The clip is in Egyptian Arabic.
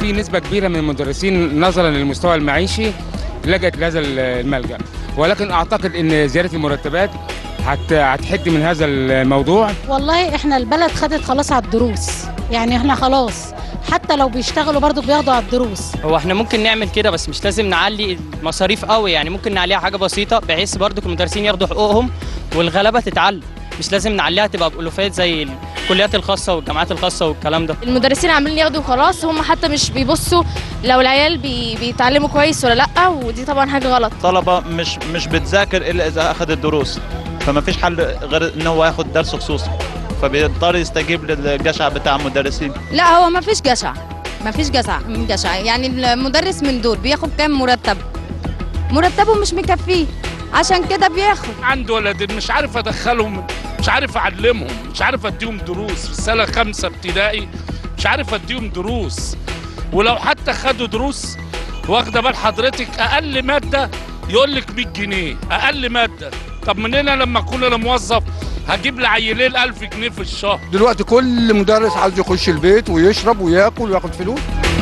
في نسبه كبيره من المدرسين نظرا للمستوى المعيشي لجأت لهذا الملجا ولكن اعتقد ان زياده المرتبات هت- هتحد من هذا الموضوع والله احنا البلد خدت خلاص على الدروس يعني احنا خلاص حتى لو بيشتغلوا برضو بياخدوا على الدروس هو احنا ممكن نعمل كده بس مش لازم نعلي المصاريف قوي يعني ممكن نعليها حاجه بسيطه بحيث برضو المدرسين ياخدوا حقوقهم والغلبه تتعلم مش لازم نعليها تبقى بألوفات زي الكليات الخاصه والجامعات الخاصه والكلام ده المدرسين عاملين ياخدوا خلاص هم حتى مش بيبصوا لو العيال بي بيتعلموا كويس ولا لا ودي طبعا حاجه غلط طلبة مش مش بتذاكر إلا إذا أخذ الدروس فما فيش حل غير إن هو ياخد درس خصوصي فبيضطر يستجيب للجشع بتاع المدرسين لا هو ما فيش جشع ما فيش جشع جشع يعني المدرس من دول بياخد كام مرتب مرتبه مش مكفيه عشان كده بياخد عندي ولدين مش عارف ادخلهم مش عارف اعلمهم مش عارف اديهم دروس في السنه خمسه ابتدائي مش عارف اديهم دروس ولو حتى خدوا دروس واخده بال حضرتك اقل ماده يقول لك 100 جنيه اقل ماده طب منين أنا لما اكون انا موظف هجيب لعيلين 1000 جنيه في الشهر دلوقتي كل مدرس عايز يخش البيت ويشرب وياكل وياخد فلوس